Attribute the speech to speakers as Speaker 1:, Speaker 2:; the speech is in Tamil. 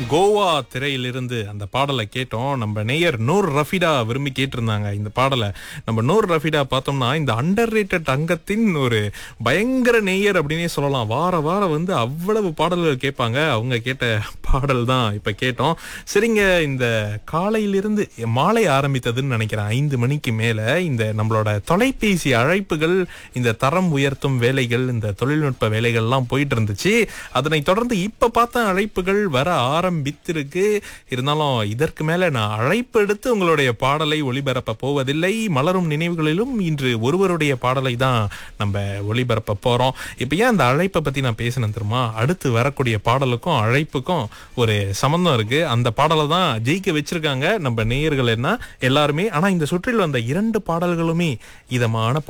Speaker 1: கோவா திரையிலிருந்து அந்த பாடலை கேட்டோம் நம்ம நேயர் நூர் ரஃபிடா விரும்பி கேட்டிருந்தாங்க இந்த பாடலை நம்ம நூர் ரஃபிடா பார்த்தோம்னா இந்த அண்டர் ரேட்டட் அங்கத்தின் ஒரு பயங்கர நேயர் அப்படின்னே சொல்லலாம் வார வாரம் வந்து அவ்வளவு பாடல்கள் கேட்பாங்க அவங்க கேட்ட பாடல் தான் இப்ப கேட்டோம் சரிங்க இந்த காலையிலிருந்து மாலை ஆரம்பித்ததுன்னு நினைக்கிறேன் ஐந்து மணிக்கு மேல இந்த நம்மளோட தொலைபேசி அழைப்புகள் இந்த தரம் உயர்த்தும் வேலைகள் இந்த தொழில்நுட்ப வேலைகள்லாம் போயிட்டு இருந்துச்சு அதனை தொடர்ந்து இப்ப பார்த்த அழைப்புகள் வர ஆரம்பித்திருக்கு இருந்தாலும் இதற்கு மேல நான் அழைப்பு எடுத்து உங்களுடைய பாடலை ஒளிபரப்ப போவதில்லை மலரும் நினைவுகளிலும் இன்று ஒருவருடைய பாடலை தான் நம்ம ஒளிபரப்ப போறோம் இப்ப ஏன் அந்த அழைப்பை பத்தி நான் பேசினேன் தெரியுமா அடுத்து வரக்கூடிய பாடலுக்கும் அழைப்புக்கும் ஒரு சம்பந்தம் இருக்கு அந்த பாடலை தான் ஜெயிக்க வச்சிருக்காங்க நம்ம நேயர்கள் என்ன எல்லாருமே ஆனா இந்த சுற்றில் வந்த இரண்டு பாடல்களுமே இதமான